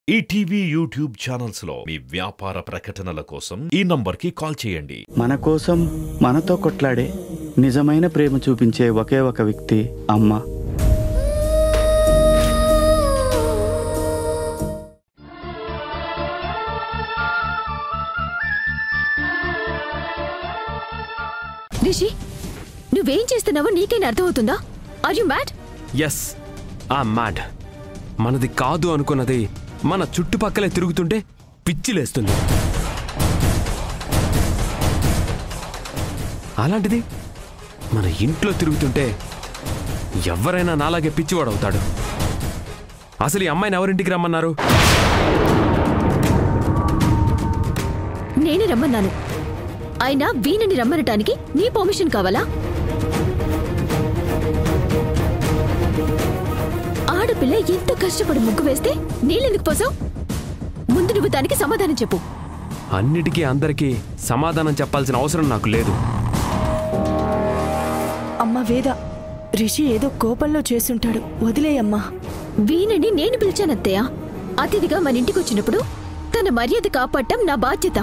ETV YouTube channels లో మీ వ్యాపార ప్రకటనల కోసం ఈ నంబర్కి కాల్ చేయండి మన కోసం మనతో కొట్లాడే నిజమైన ప్రేమ చూపించే ఒకే ఒక వ్యక్తి అమ్మ రిషి నువ్వేం చేస్తున్నావో నీకైనా అర్థమవుతుందా ఆర్ యు మ్యాడ్ ఎస్ ఆ మ్యాడ్ మనది కాదు అనుకున్నది మన చుట్టుపక్కలే తిరుగుతుంటే పిచ్చిలేస్తుంది అలాంటిది మన ఇంట్లో తిరుగుతుంటే ఎవరైనా నాలాగే పిచ్చివాడవుతాడు అసలు ఈ అమ్మాయిని ఎవరింటికి రమ్మన్నారు నేనే రమ్మన్నాను అయినా వీణని రమ్మనటానికి నీ పర్మిషన్ కావాలా ఆడపిల్ల ఎంత కష్టపడి ముగ్గు వేస్తే నీళ్ళెందుకు పోసావు ముందు నువ్వు దానికి సమాధానం చెప్పు అన్నిటికీ అందరికీ సమాధానం చెప్పాల్సిన అవసరం నాకు లేదు అమ్మ వేద రిషి ఏదో కోపంలో చేసుంటాడు వదిలేయమ్మా వీణని నేను పిలిచానత్తయ్య అతిథిగా మన ఇంటికి వచ్చినప్పుడు తన మర్యాద కాపాడటం నా బాధ్యత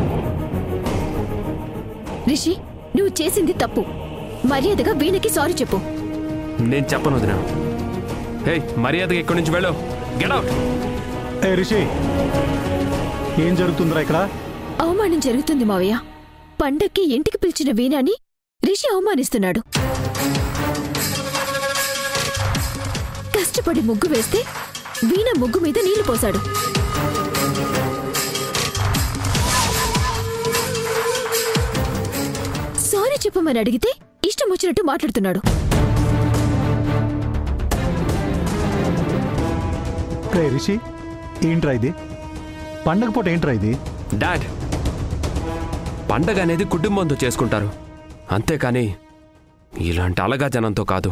రిషి నువ్వు చేసింది తప్పు మర్యాదగా వీణకి సారీ చెప్పు నేను చెప్పను వదినా హే మర్యాదగా ఇక్కడి నుంచి వెళ్ళు గెట్ అవుట్ ఏ రిషి ఏం జరుగుతుందిరా ఇక్కడ అవమానం జరుగుతుంది మావయ్య పండక్కి ఇంటికి పిలిచిన వీణాని రిషి అవమానిస్తున్నాడు కష్టపడి ముగ్గు వేస్తే వీణ ముగ్గు మీద నీళ్లు పోశాడు సారీ చెప్పమని అడిగితే ఇష్టం వచ్చినట్టు మాట్లాడుతున్నాడు రే రిషి ఏంట్రా ఇది పండగ పూట ఏంట్రా ఇది డాడ్ పండగ అనేది కుటుంబంతో చేసుకుంటారు అంతేకాని ఇలాంటి అలగా జనంతో కాదు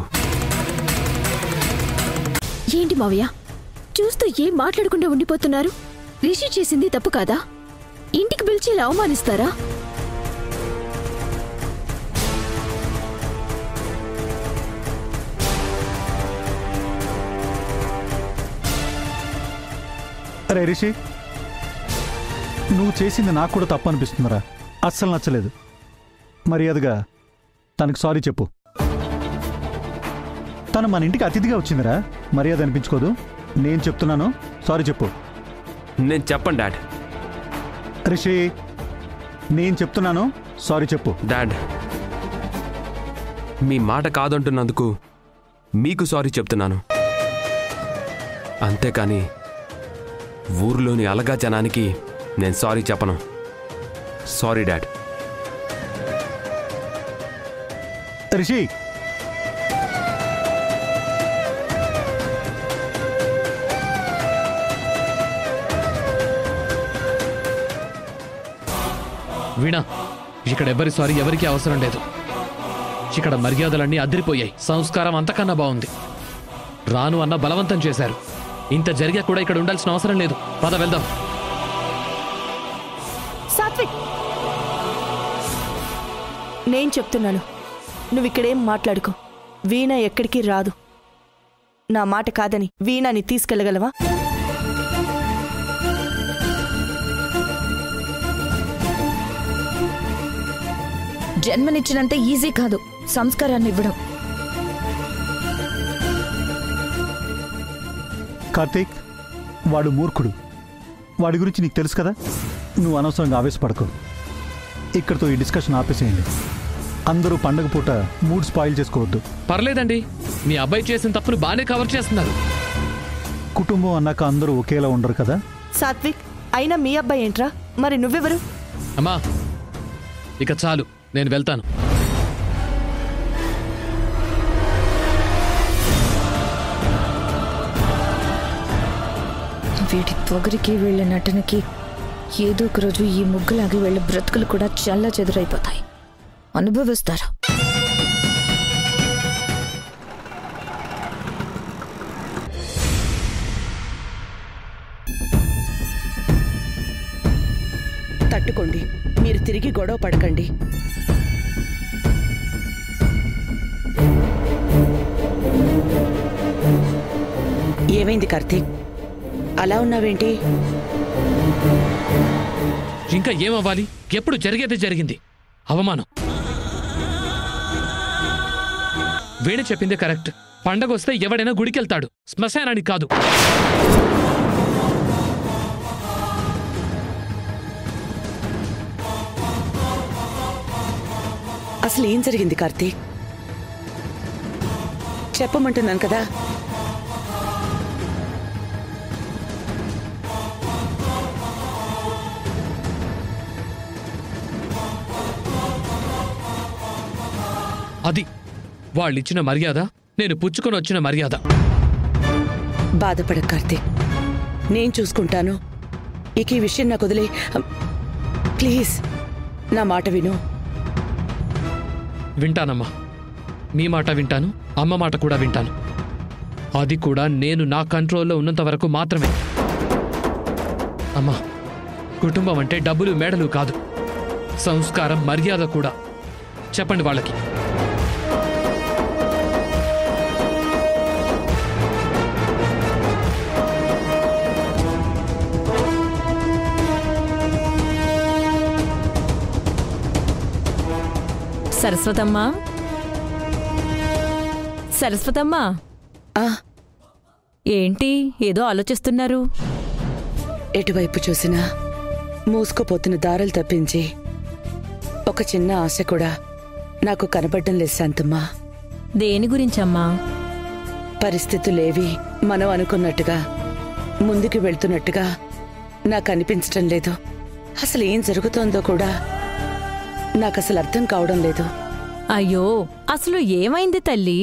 ఏంటి మావయ్య చూస్తూ ఏం మాట్లాడకుండా ఉండిపోతున్నారు రిషి చేసింది తప్పు కాదా ఇంటికి పిలిచి ఇలా అవమానిస్తారా రే రిషి నువ్వు చేసింది నాకు కూడా తప్పు అనిపిస్తుందిరా అస్సలు నచ్చలేదు మర్యాదగా తనకు సారీ చెప్పు తను మన ఇంటికి అతిథిగా వచ్చిందిరా మర్యాద అనిపించుకోదు నేను చెప్తున్నాను సారీ చెప్పు నేను చెప్పను డాడ్ రిషి నేను చెప్తున్నాను సారీ చెప్పు డాడ్ మీ మాట కాదంటున్నందుకు మీకు సారీ చెప్తున్నాను అంతేకాని ఊర్లోని అలగా జనానికి నేను సారీ చెప్పను సారీ డాడ్ రిషి వీణ ఇక్కడ ఎవరి సారీ ఎవరికి అవసరం లేదు ఇక్కడ మర్యాదలన్నీ అదిరిపోయాయి సంస్కారం అంతకన్నా బాగుంది రాను అన్న బలవంతం చేశారు ఇంత జరిగా కూడా ఇక్కడ ఉండాల్సిన అవసరం లేదు పద వెళ్దాం సాత్విక్ నేను చెప్తున్నాను నువ్వు ఇక్కడేం మాట్లాడుకో వీణ ఎక్కడికి రాదు నా మాట కాదని వీణని తీసుకెళ్ళగలవా జన్మనిచ్చినంత ఈజీ కాదు సంస్కారాన్ని ఇవ్వడం కార్తీక్ వాడు మూర్ఖుడు వాడి గురించి నీకు తెలుసు కదా నువ్వు అనవసరంగా ఆవేశపడకు ఇక్కడితో ఈ డిస్కషన్ ఆపేసేయండి అందరూ పండగ పూట మూడ్ స్పాయిల్ చేసుకోవద్దు పర్లేదండి మీ అబ్బాయి చేసిన తప్పును బాగానే కవర్ చేస్తున్నారు కుటుంబం అన్నాక అందరూ ఒకేలా ఉండరు కదా సాత్విక్ అయినా మీ అబ్బాయి ఏంట్రా మరి నువ్వెవరు అమ్మా ఇక చాలు నేను వెళ్తాను వీడి పొగరికి వీళ్ళ నటనకి ఏదో ఒక రోజు ఈ ముగ్గులాగి వీళ్ళ బ్రతుకులు కూడా చల్ల చెదురైపోతాయి అనుభవిస్తారు తట్టుకోండి మీరు తిరిగి గొడవ పడకండి ఏమైంది కార్తీక్ అలా ఉన్నావేంటి ఇంకా ఏమవ్వాలి ఎప్పుడు జరిగేది జరిగింది అవమానం వీణ చెప్పిందే కరెక్ట్ పండగ వస్తే ఎవడైనా గుడికెళ్తాడు శ్మశానానికి కాదు అసలు ఏం జరిగింది కార్తీక్ చెప్పమంటున్నాను కదా అది వాళ్ళిచ్చిన మర్యాద నేను పుచ్చుకొని వచ్చిన మర్యాద బాధపడ కార్తీక్ నేను చూసుకుంటాను ఇక ఈ విషయం నాకు వదిలే ప్లీజ్ నా మాట విను వింటానమ్మా మీ మాట వింటాను అమ్మ మాట కూడా వింటాను అది కూడా నేను నా కంట్రోల్లో ఉన్నంత వరకు మాత్రమే అమ్మా కుటుంబం అంటే డబ్బులు మేడలు కాదు సంస్కారం మర్యాద కూడా చెప్పండి వాళ్ళకి సరస్వతమ్మా సరస్వతమ్మా ఆ, ఏంటి ఏదో ఆలోచిస్తున్నారు ఎటువైపు చూసినా మూసుకుపోతున్న దారులు తప్పించి ఒక చిన్న ఆశ కూడా నాకు కనబడడం లేదు శాంతమ్మా దేని గురించమ్మా పరిస్థితులేవి మనం అనుకున్నట్టుగా ముందుకు వెళ్తున్నట్టుగా నాకు అనిపించటం లేదు అసలు ఏం జరుగుతోందో కూడా నాకు అసలు అర్థం కావడం లేదు అయ్యో అసలు ఏమైంది తల్లి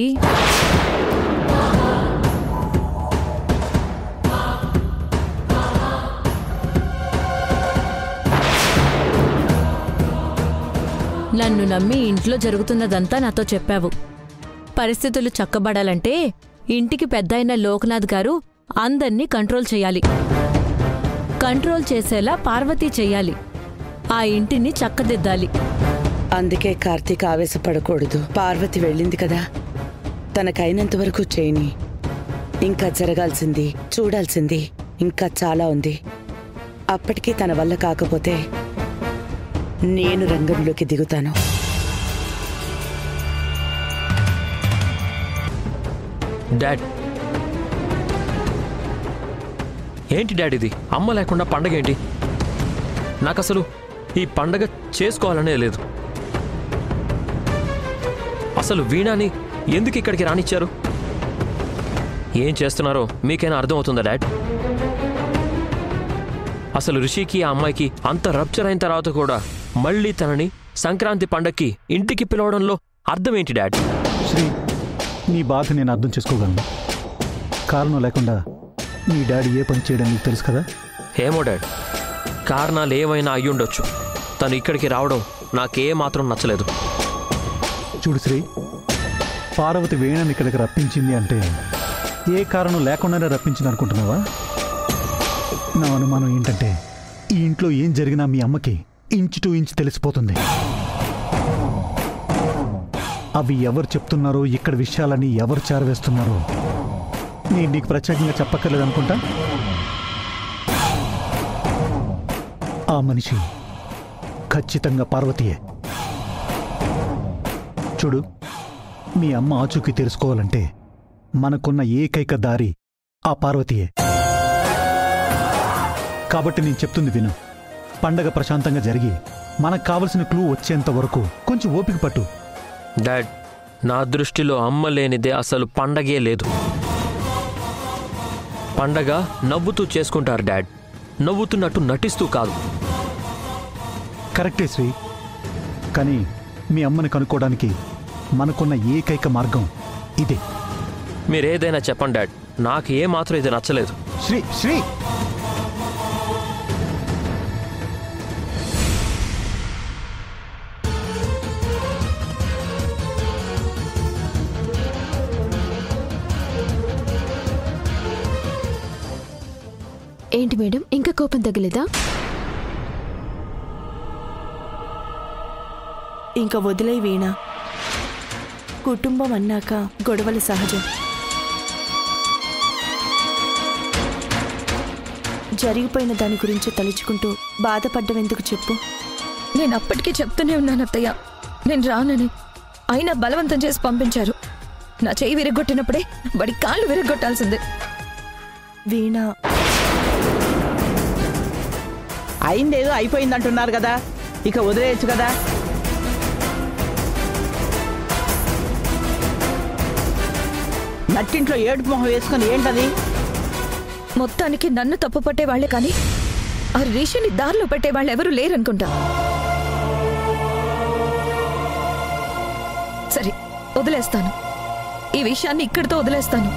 నన్ను నమ్మి ఇంట్లో జరుగుతున్నదంతా నాతో చెప్పావు పరిస్థితులు చక్కబడాలంటే ఇంటికి పెద్దయిన లోకనాథ్ గారు అందర్నీ కంట్రోల్ చేయాలి కంట్రోల్ చేసేలా పార్వతీ చెయ్యాలి ఆ ఇంటిని చక్కదిద్దాలి అందుకే కార్తీక్ ఆవేశపడకూడదు పార్వతి వెళ్ళింది కదా తనకైనంత వరకు చేయని ఇంకా జరగాల్సింది చూడాల్సింది ఇంకా చాలా ఉంది అప్పటికీ తన వల్ల కాకపోతే నేను రంగంలోకి దిగుతాను డాడ్ ఏంటి డాడ్ ఇది అమ్మ లేకుండా పండగ ఏంటి నాకు అసలు ఈ పండగ చేసుకోవాలనే లేదు అసలు వీణాని ఎందుకు ఇక్కడికి రానిచ్చారు ఏం చేస్తున్నారో మీకైనా అర్థమవుతుందా డాడ్ అసలు రిషికి ఆ అమ్మాయికి అంత రప్చర్ అయిన తర్వాత కూడా మళ్ళీ తనని సంక్రాంతి పండక్కి ఇంటికి పిలవడంలో అర్థం ఏంటి డాడ్ శ్రీ నీ బాధ నేను అర్థం చేసుకోగలను కారణం లేకుండా నీ డాడీ ఏ పని చేయడం నీకు తెలుసు కదా ఏమో డాడ్ కారణాలు ఏమైనా అయ్యుండొచ్చు తను ఇక్కడికి రావడం నాకే మాత్రం నచ్చలేదు చూడు శ్రీ పార్వతి వేణని ఇక్కడికి రప్పించింది అంటే ఏ కారణం లేకుండానే రప్పించింది అనుకుంటున్నావా నా అనుమానం ఏంటంటే ఈ ఇంట్లో ఏం జరిగినా మీ అమ్మకి ఇంచు టు ఇంచ్ తెలిసిపోతుంది అవి ఎవరు చెప్తున్నారో ఇక్కడ విషయాలని ఎవరు చేరవేస్తున్నారో నేను నీకు ప్రత్యేకంగా చెప్పక్కర్లేదు అనుకుంటా ఆ మనిషి ఖచ్చితంగా పార్వతీయే చూడు మీ అమ్మ ఆచూకీ తెలుసుకోవాలంటే మనకున్న ఏకైక దారి ఆ పార్వతీయే కాబట్టి నేను చెప్తుంది విను పండగ ప్రశాంతంగా జరిగి మనకు కావలసిన క్లూ వచ్చేంత వరకు కొంచెం ఓపిక పట్టు డాడ్ నా దృష్టిలో అమ్మ లేనిదే అసలు పండగే లేదు పండగ నవ్వుతూ చేసుకుంటారు డాడ్ నవ్వుతున్నట్టు నటిస్తూ కాదు కరెక్టే శ్రీ కానీ మీ అమ్మని కనుక్కోవడానికి మనకున్న ఏకైక మార్గం ఇదే మీరేదైనా చెప్పండి డాడ్ నాకు ఏ మాత్రం ఇది నచ్చలేదు శ్రీ శ్రీ ఏంటి మేడం ఇంకా కోపం తగ్గలేదా ఇంక వదిలే వీణ కుటుంబం అన్నాక గొడవలు సహజం జరిగిపోయిన దాని గురించి తలుచుకుంటూ బాధపడ్డం ఎందుకు చెప్పు నేను అప్పటికీ చెప్తూనే ఉన్నాను అత్తయ్య నేను రానని అయినా బలవంతం చేసి పంపించారు నా చెయ్యి విరగొట్టినప్పుడే వాడి కాళ్ళు విరగొట్టాల్సిందే వీణ అయిందేదో అయిపోయిందంటున్నారు కదా ఇక వదిలేయచ్చు కదా నట్టింట్లో ఏడుపు మొహం వేసుకొని ఏంటది మొత్తానికి నన్ను తప్పు పట్టే వాళ్ళే కానీ ఆ రిషిని దారిలో పెట్టే వాళ్ళు ఎవరు లేరనుకుంటా సరే వదిలేస్తాను ఈ విషయాన్ని ఇక్కడితో వదిలేస్తాను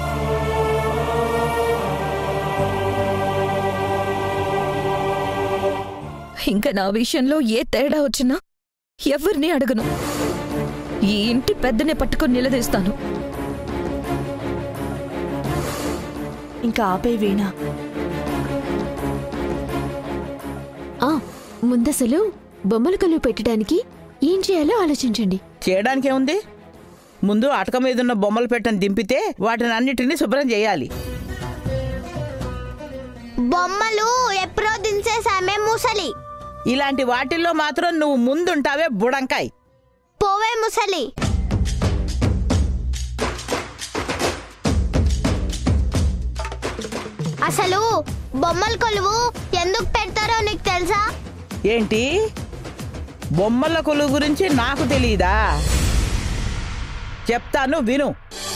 ఇంకా నా విషయంలో ఏ తేడా వచ్చినా ఎవరిని అడగను ఈ ఇంటి పెద్దనే పట్టుకొని నిలదీస్తాను ఇంకా ఆపే వీణ ఆ ముందసలు బొమ్మల కొలువు పెట్టడానికి ఏం చేయాలో ఆలోచించండి చేయడానికి ఏముంది ముందు అటక మీద ఉన్న బొమ్మలు పెట్టని దింపితే వాటిని అన్నిటినీ శుభ్రం చేయాలి బొమ్మలు ఎప్పుడో దించేసామే ముసలి ఇలాంటి వాటిల్లో మాత్రం నువ్వు ముందుంటావే బుడంకాయ్ పోవే ముసలి అసలు బొమ్మల కొలువు ఎందుకు పెడతారో నీకు తెలుసా ఏంటి బొమ్మల కొలువు గురించి నాకు తెలియదా చెప్తాను విను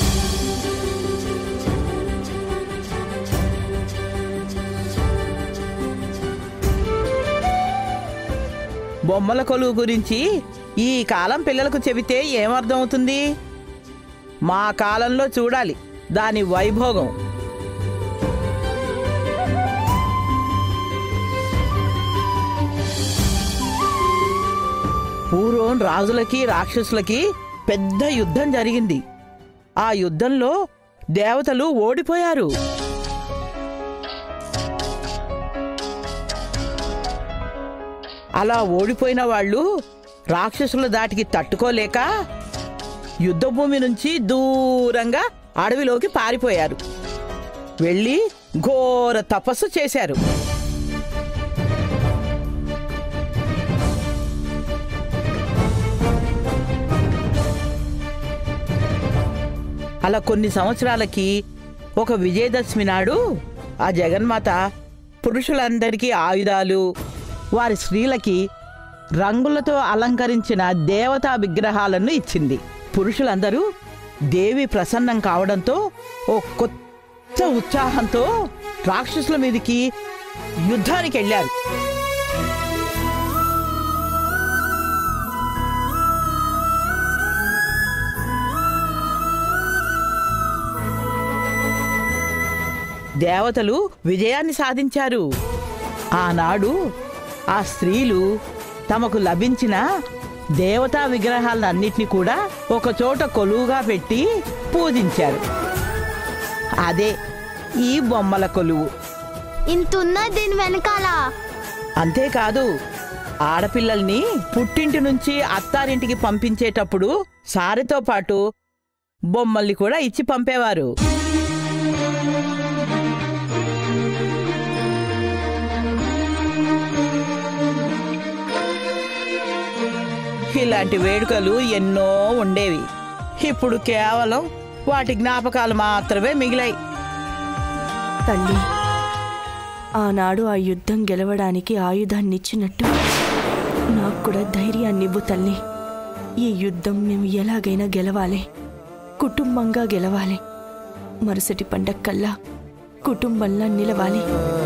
బొమ్మల కొలువు గురించి ఈ కాలం పిల్లలకు చెబితే ఏమర్థం అవుతుంది మా కాలంలో చూడాలి దాని వైభోగం పూర్వం రాజులకి రాక్షసులకి పెద్ద యుద్ధం జరిగింది ఆ యుద్ధంలో దేవతలు ఓడిపోయారు అలా ఓడిపోయిన వాళ్ళు రాక్షసుల దాటికి తట్టుకోలేక యుద్ధభూమి నుంచి దూరంగా అడవిలోకి పారిపోయారు వెళ్ళి ఘోర తపస్సు చేశారు అలా కొన్ని సంవత్సరాలకి ఒక విజయదశమి నాడు ఆ జగన్మాత పురుషులందరికీ ఆయుధాలు వారి స్త్రీలకి రంగులతో అలంకరించిన దేవతా విగ్రహాలను ఇచ్చింది పురుషులందరూ దేవి ప్రసన్నం కావడంతో ఓ కొత్త ఉత్సాహంతో రాక్షసుల మీదకి యుద్ధానికి వెళ్ళారు దేవతలు విజయాన్ని సాధించారు ఆనాడు ఆ స్త్రీలు తమకు లభించిన దేవతా విగ్రహాలన్నిటినీ కూడా ఒక చోట కొలువుగా పెట్టి పూజించారు అదే ఈ బొమ్మల కొలువు ఇంతున్న దీని వెనకాల అంతేకాదు ఆడపిల్లల్ని పుట్టింటి నుంచి అత్తారింటికి పంపించేటప్పుడు సారెతో పాటు బొమ్మల్ని కూడా ఇచ్చి పంపేవారు ఇలాంటి వేడుకలు ఎన్నో ఉండేవి ఇప్పుడు కేవలం వాటి జ్ఞాపకాలు మాత్రమే మిగిలాయి తల్లి ఆనాడు ఆ యుద్ధం గెలవడానికి ఆయుధాన్నిచ్చినట్టు నాకు కూడా ధైర్యాన్నివ్వు తల్లి ఈ యుద్ధం మేము ఎలాగైనా గెలవాలి కుటుంబంగా గెలవాలి మరుసటి పండక్కల్లా కుటుంబంలా నిలవాలి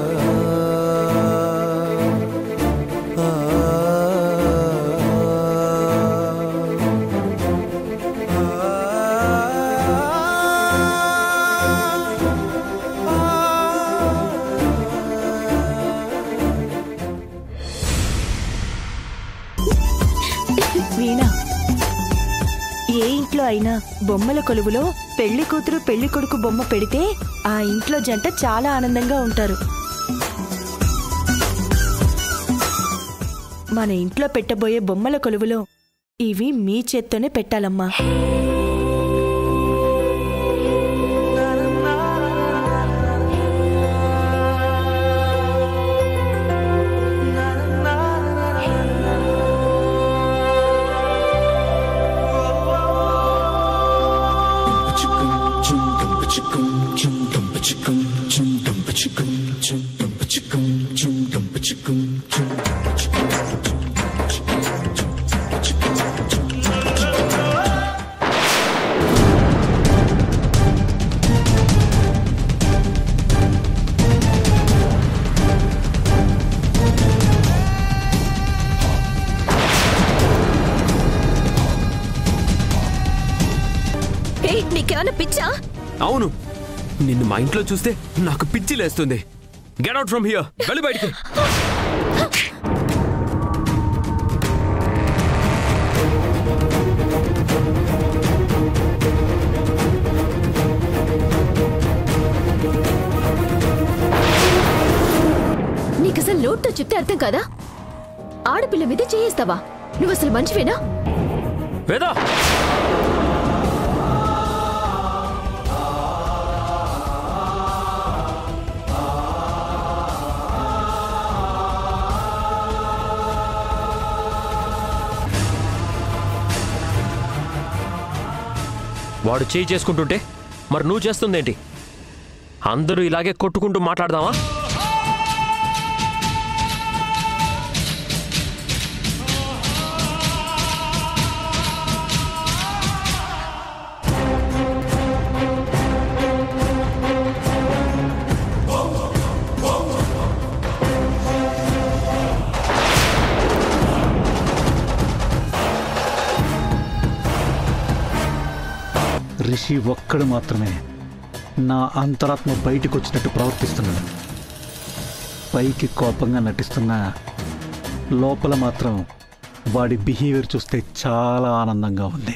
వీణా ఏ ఇంట్లో అయినా బొమ్మల కొలువులో పెళ్లి కూతురు పెళ్లి కొడుకు బొమ్మ పెడితే ఆ ఇంట్లో జంట చాలా ఆనందంగా ఉంటారు మన ఇంట్లో పెట్టబోయే బొమ్మల కొలువులో ఇవి మీ చేత్తోనే పెట్టాలమ్మా ఏ నీకేమైనా పిచ్చా అవును నిన్ను మా ఇంట్లో చూస్తే నాకు పిచ్చి లేస్తుంది గెట్ అవుట్ ఫ్రమ్ హియర్ వెళ్ళి బయటికి నీకు అసలు నోట్తో చెప్తే అర్థం కాదా ఆడపిల్ల మీద చేయిస్తావా నువ్వు అసలు మంచివేనా వేదా వాడు చేయి చేసుకుంటుంటే మరి నువ్వు చేస్తుందేంటి అందరూ ఇలాగే కొట్టుకుంటూ మాట్లాడదామా రిషి ఒక్కడు మాత్రమే నా అంతరాత్మ బయటికి వచ్చినట్టు ప్రవర్తిస్తున్నాడు పైకి కోపంగా నటిస్తున్నా లోపల మాత్రం వాడి బిహేవియర్ చూస్తే చాలా ఆనందంగా ఉంది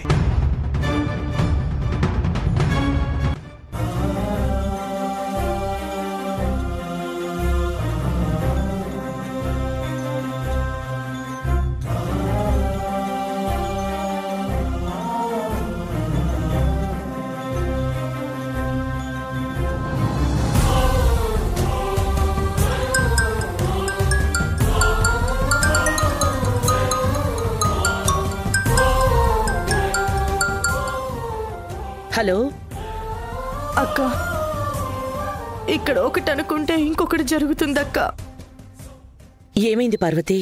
హలో అక్క ఇక్కడ ఒకటి అనుకుంటే ఇంకొకటి జరుగుతుందక్క ఏమైంది పార్వతి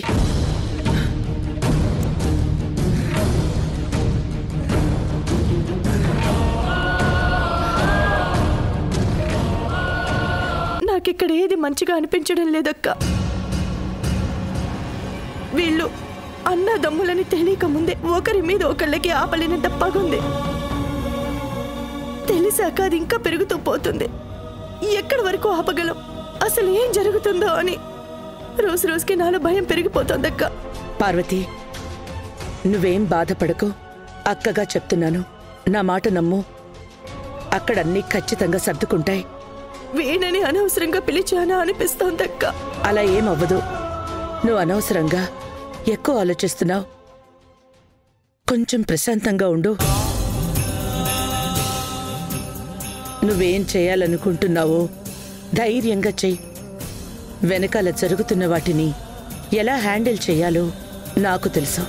నాకిక్కడ ఏది మంచిగా అనిపించడం లేదక్క వీళ్ళు అన్నదమ్ములని తెలియక ముందే ఒకరి మీద ఒకళ్ళకి ఆపలేనంత పగుంది తెలిసాక అది ఇంకా పెరుగుతూ పోతుంది ఎక్కడి వరకు ఆపగలం అసలు ఏం జరుగుతుందో అని రోజు రోజుకి నాలో భయం పెరిగిపోతోందక్క పార్వతి నువ్వేం బాధపడకు అక్కగా చెప్తున్నాను నా మాట నమ్ము అక్కడన్నీ ఖచ్చితంగా సర్దుకుంటాయి వీణని అనవసరంగా పిలిచానా అనిపిస్తోందక్క అలా ఏమవ్వదు నువ్వు అనవసరంగా ఎక్కువ ఆలోచిస్తున్నావు కొంచెం ప్రశాంతంగా ఉండు నువ్వేం చేయాలనుకుంటున్నావో ధైర్యంగా చెయ్యి వెనకాల జరుగుతున్న వాటిని ఎలా హ్యాండిల్ చేయాలో నాకు తెలుసు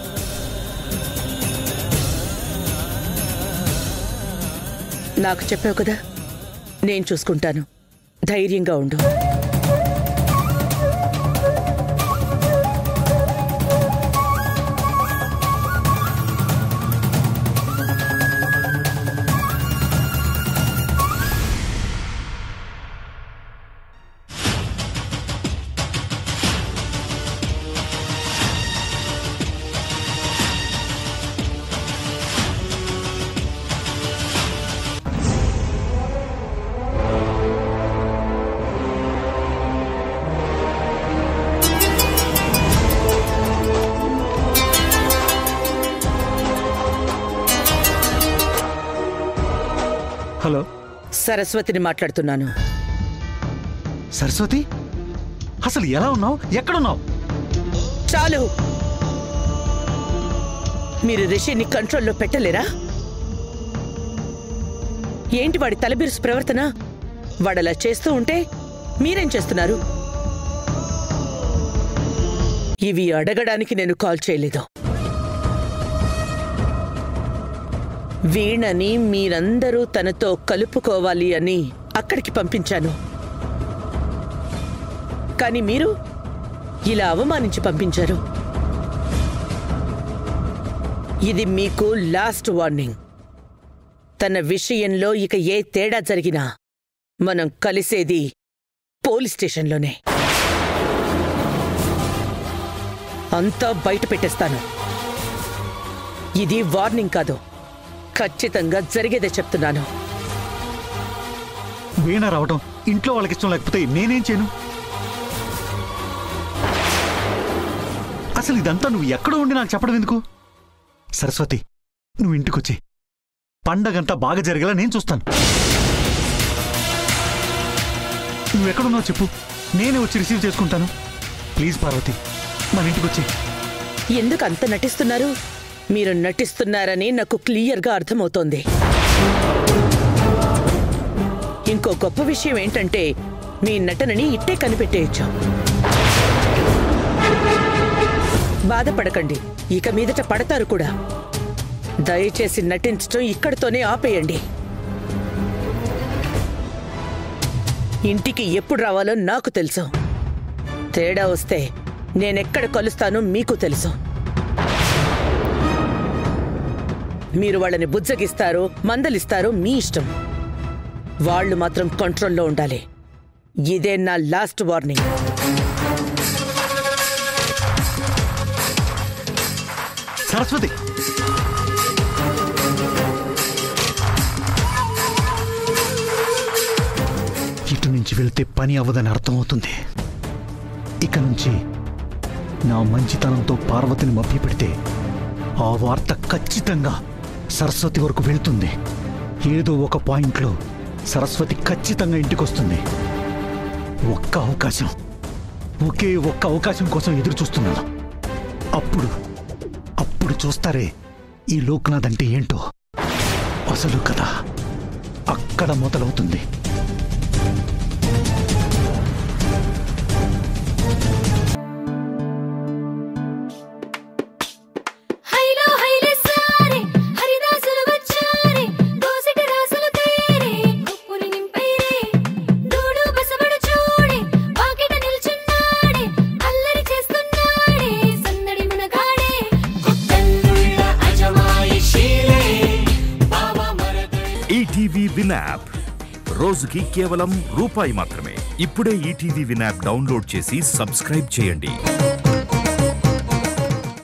నాకు చెప్పావు కదా నేను చూసుకుంటాను ధైర్యంగా ఉండు హలో సరస్వతిని మాట్లాడుతున్నాను సరస్వతి అసలు ఎలా ఉన్నావు ఎక్కడున్నావు చాలు మీరు రిషిని కంట్రోల్లో పెట్టలేరా ఏంటి వాడి తలబిరుసు ప్రవర్తన వాడలా చేస్తూ ఉంటే మీరేం చేస్తున్నారు ఇవి అడగడానికి నేను కాల్ చేయలేదు వీణని మీరందరూ తనతో కలుపుకోవాలి అని అక్కడికి పంపించాను కానీ మీరు ఇలా అవమానించి పంపించారు ఇది మీకు లాస్ట్ వార్నింగ్ తన విషయంలో ఇక ఏ తేడా జరిగినా మనం కలిసేది పోలీస్ స్టేషన్లోనే అంతా బయట పెట్టేస్తాను ఇది వార్నింగ్ కాదు ఖచ్చితంగా జరిగేదే చెప్తున్నాను వీణ రావటం ఇంట్లో వాళ్ళకి ఇష్టం లేకపోతే నేనేం చేయను అసలు ఇదంతా నువ్వు ఎక్కడో ఉండి నాకు చెప్పడం ఎందుకు సరస్వతి నువ్వు ఇంటికొచ్చి పండగంతా బాగా జరిగేలా నేను చూస్తాను నువ్వు ఎక్కడున్నావు చెప్పు నేనే వచ్చి రిసీవ్ చేసుకుంటాను ప్లీజ్ పార్వతి మన ఇంటికొచ్చి ఎందుకు అంత నటిస్తున్నారు మీరు నటిస్తున్నారని నాకు క్లియర్గా అర్థమవుతోంది ఇంకో గొప్ప విషయం ఏంటంటే మీ నటనని ఇట్టే కనిపెట్టేయచ్చు బాధపడకండి ఇక మీదట పడతారు కూడా దయచేసి నటించటం ఇక్కడితోనే ఆపేయండి ఇంటికి ఎప్పుడు రావాలో నాకు తెలుసు తేడా వస్తే నేనెక్కడ కలుస్తానో మీకు తెలుసు మీరు వాళ్ళని బుజ్జగిస్తారో మందలిస్తారో మీ ఇష్టం వాళ్ళు మాత్రం కంట్రోల్లో ఉండాలి ఇదే నా లాస్ట్ వార్నింగ్ సరస్వతి ఇటు నుంచి వెళ్తే పని అవ్వదని అర్థమవుతుంది ఇక నుంచి నా మంచితనంతో పార్వతిని మభ్యపెడితే ఆ వార్త ఖచ్చితంగా సరస్వతి వరకు వెళ్తుంది ఏదో ఒక పాయింట్లో సరస్వతి ఖచ్చితంగా ఇంటికొస్తుంది ఒక్క అవకాశం ఒకే ఒక్క అవకాశం కోసం ఎదురు చూస్తున్నాను అప్పుడు అప్పుడు చూస్తారే ఈ లోక్నాథ్ అంటే ఏంటో అసలు కథ అక్కడ మొదలవుతుంది హైలో హైలే సారే హరిదాసులు వచ్చారే దోసిటి రాసులు తేరే కుప్పుని నింపైరే దూడు బసబడు చూడే పాకెట నిల్చున్నాడే అల్లరి చేస్తున్నాడే సందడి మునగాడే కొత్తల్లుళ్ళ అజమాయిషీలే బావా ఈటీవీ విన్ యాప్ రోజుకి కేవలం రూపాయి మాత్రమే ఇప్పుడే ఈటీవీ విన్ యాప్ డౌన్లోడ్ చేసి సబ్స్క్రైబ్ చేయండి